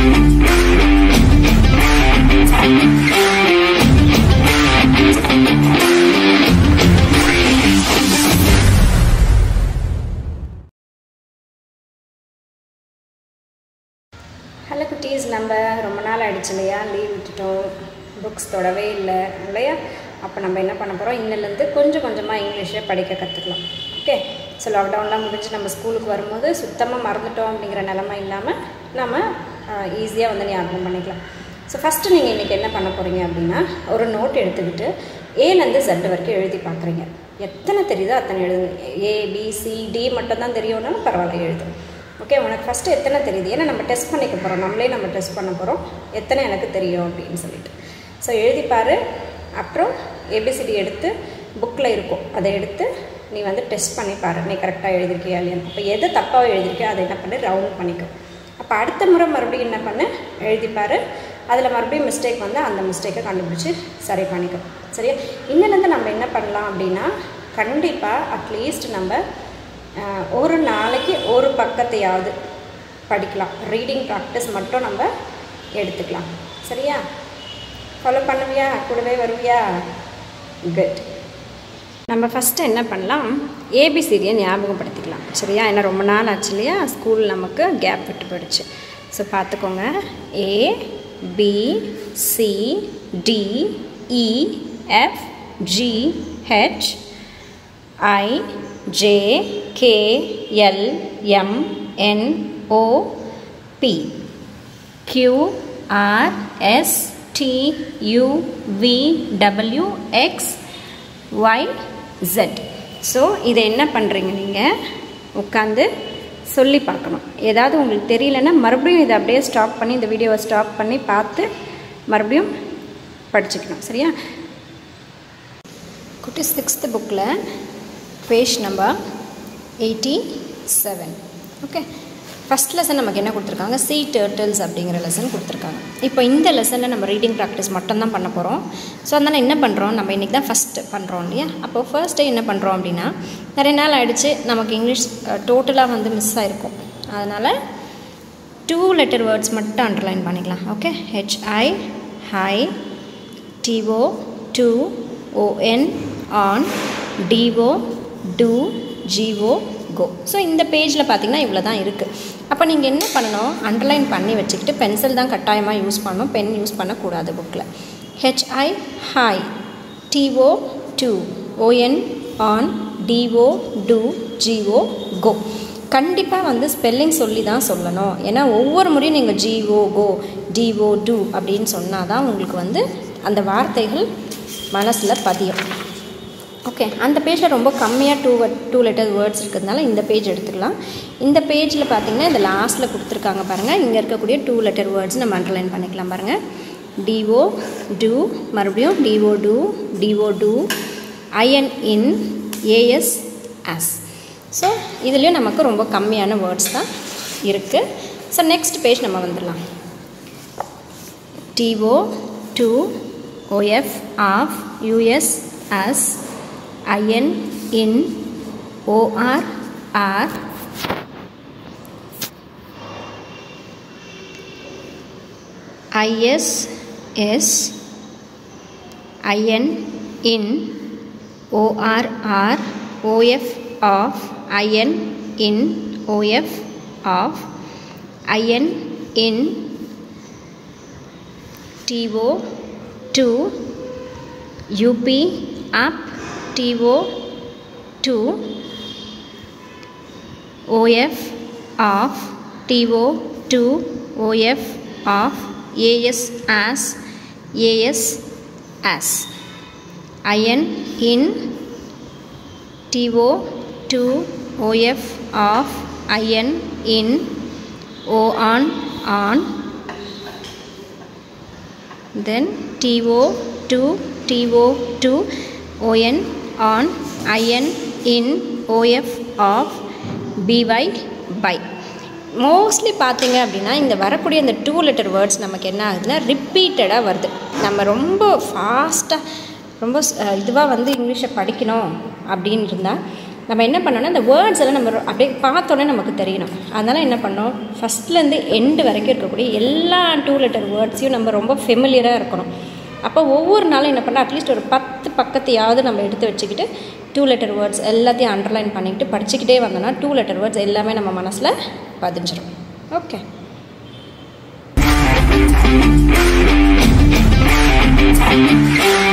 hello குட்டீஸ் நம்ம ரொம்ப நாள் ஆயிடுச்சு இல்லையா லீவ் விட்டுட்டோம் புக்ஸ் தொடவே இல்லை இல்லையா அப்போ நம்ம என்ன பண்ண போகிறோம் இன்னிலேருந்து கொஞ்சம் கொஞ்சமாக இங்கிலீஷே படிக்க கற்றுக்கலாம் ஓகே ஸோ லாக்டவுன்லாம் முடிஞ்சு நம்ம ஸ்கூலுக்கு வரும்போது சுத்தமாக மறந்துட்டோம் அப்படிங்கிற நிலமை இல்லாமல் நம்ம ஈஸியாக வந்து ஞாபகம் பண்ணிக்கலாம் ஸோ ஃபஸ்ட்டு நீங்கள் இன்றைக்கி என்ன பண்ண போகிறீங்க அப்படின்னா ஒரு நோட் எடுத்துக்கிட்டு ஏலேருந்து ஜெட் வரைக்கும் எழுதி பார்க்குறீங்க எத்தனை தெரியுதோ அத்தனை எழுதுங்க ஏ பி சி டி மட்டும் தான் தெரியும்னாலும் பரவாயில்ல எழுது ஓகே உனக்கு ஃபஸ்ட்டு எத்தனை தெரியுது ஏன்னா நம்ம டெஸ்ட் பண்ணிக்க போகிறோம் நம்மளே நம்ம டெஸ்ட் பண்ண போகிறோம் எத்தனை எனக்கு தெரியும் அப்படின்னு சொல்லிட்டு ஸோ எழுதிப்பார் அப்புறம் ஏபிசிடி எடுத்து புக்கில் இருக்கும் அதை எடுத்து நீ வந்து டெஸ்ட் பண்ணி பாரு நீ கரெக்டாக எழுதிருக்கியா இல்லையான்னு அப்போ எது தப்பாக எழுதிருக்கியோ அதை என்ன பண்ணி ரவுண்ட் பண்ணிக்கும் அப்போ அடுத்த முறை மறுபடியும் என்ன பண்ணு எழுதிப்பார் அதில் மறுபடியும் மிஸ்டேக் வந்து அந்த மிஸ்டேக்கை கண்டுபிடிச்சி சரி பண்ணிக்கும் சரியா இன்னிலேருந்து நம்ம என்ன பண்ணலாம் அப்படின்னா கண்டிப்பாக அட்லீஸ்ட் நம்ம ஆஹ், ஒரு நாளைக்கு ஒரு பக்கத்தையாவது படிக்கலாம் ரீடிங் ப்ராக்டிஸ் மட்டும் நம்ம எடுத்துக்கலாம் சரியா ஃபாலோ பண்ணுவியா கூடவே வருவியா குட் நம்ம ஃபஸ்ட்டு என்ன பண்ணலாம் ஏபிசிடியை ஞாபகப்படுத்திக்கலாம் சரியா ஏன்னா ரொம்ப நாள் ஆச்சு இல்லையா ஸ்கூல் நமக்கு கேப் விட்டு போயிடுச்சு ஸோ பார்த்துக்கோங்க A B C D E F G H I J K L M N O P Q R S T U V W X Y Z so இதை என்ன பண்ணுறீங்க நீங்கள் உட்காந்து சொல்லி பார்க்கணும் ஏதாவது உங்களுக்கு தெரியலன்னா மறுபடியும் இதை அப்படியே ஸ்டாப் பண்ணி இந்த வீடியோவை ஸ்டாப் பண்ணி பார்த்து மறுபடியும் படிச்சுக்கணும் சரியா குட்டி சிக்ஸ்த்து புக்கில் page number eighty seven okay first lesson நமக்கு என்ன கொடுத்துருக்காங்க சி டேர்ட்டில்ஸ் அப்படிங்கிற லெசன் கொடுத்துருக்காங்க இப்போ இந்த லெசனில் நம்ம ரீடிங் ப்ராக்டிஸ் மட்டும்தான் பண்ண போகிறோம் ஸோ அதனால் என்ன பண்ணுறோம் நம்ம இன்றைக்கி தான் ஃபஸ்ட்டு பண்ணுறோம் இல்லையா அப்போது ஃபர்ஸ்ட் டே என்ன பண்ணுறோம் அப்படின்னா நிறைய நாள் ஆயிடுச்சு நமக்கு இங்கிலீஷ் டோட்டலாக வந்து மிஸ் ஆகிருக்கும் அதனால் டூ லெட்டர் வேர்ட்ஸ் மட்டும் அண்டர்லைன் பண்ணிக்கலாம் okay H I hi T O to O N on T O to G O go so இந்த பேஜில் பார்த்தீங்கன்னா இவ்வளோ தான் இருக்குது அப்போ நீங்கள் என்ன பண்ணணும் அண்டர்லைன் பண்ணி வச்சுக்கிட்டு பென்சில் தான் கட்டாயமாக யூஸ் பண்ணணும் பென் யூஸ் பண்ணக்கூடாது புக்கில் H I hi T O to O N on T O to G O go கண்டிப்பாக வந்து ஸ்பெல்லிங் சொல்லி தான் சொல்லணும் ஏன்னா ஒவ்வொரு முறையும் நீங்கள் ஜிஓ கோ டிஓ டூ அப்படின்னு சொன்னால் தான் உங்களுக்கு வந்து அந்த வார்த்தைகள் மனசில் பதியும் ஓகே அந்த பேஜில் ரொம்ப கம்மியாக டூ டூ லெட்டர் வேர்ட்ஸ் இருக்கிறதுனால இந்த பேஜ் எடுத்துக்கலாம் இந்த பேஜில் பார்த்தீங்கன்னா இந்த லாஸ்ட்டில் கொடுத்துருக்காங்க பாருங்கள் இங்கே இருக்கக்கூடிய டூ லெட்டர் வேர்ட்ஸ் நம்ம அண்டர்லைன் பண்ணிக்கலாம் பாருங்கள் டிஓ டூ மறுபடியும் T O to T O to I N in A S as so இதுலேயும் நமக்கு ரொம்ப கம்மியான வேர்ட்ஸ் தான் இருக்குது ஸோ நெக்ஸ்ட் பேஜ் நம்ம வந்துடலாம் T O to O F of U S us I N in O R or I S is I N in O R or O F of I N in O F of I N in T O to U P up T O to O F of T O to O F of A S as A S as I N in T O to O F of I N in O on on then TO to TO to ON on IN in OF of BY by mostly பார்த்தீங்க அப்படின்னா இந்த வரக்கூடிய இந்த two letter words நமக்கு என்ன ஆகுதுன்னா ரிப்பீட்டடாக வருது நம்ம ரொம்ப ஃபாஸ்ட்டாக ரொம்ப இதுவாக வந்து இங்கிலீஷை படிக்கணும் அப்படின்னு இருந்தால் நம்ம என்ன பண்ணோன்னா இந்த வேர்ட்ஸ் எல்லாம் நம்ம ரொ- அப்படியே பார்த்தோன்னே நமக்கு தெரியணும் அதனால் என்ன பண்ணோம் ஃபஸ்ட்லேருந்து எண்டு வரைக்கும் இருக்கக்கூடிய எல்லா டூ லெட்டர் வேர்ட்ஸையும் நம்ம ரொம்ப ஃபெமிலியராக இருக்கணும் அப்போ ஒவ்வொரு நாளும் என்ன பண்ணால் அட்லீஸ்ட் ஒரு பத்து பக்கத்தையாவது நம்ம எடுத்து வச்சுக்கிட்டு டூ லெட்டர் வேர்ட்ஸ் எல்லாத்தையும் அண்டர்லைன் பண்ணிக்கிட்டு படிச்சுக்கிட்டே வந்தோம்னா டூ லெட்டர் வேர்ட்ஸ் எல்லாமே நம்ம மனசில் பதிஞ்சிடும் ஓகே Thank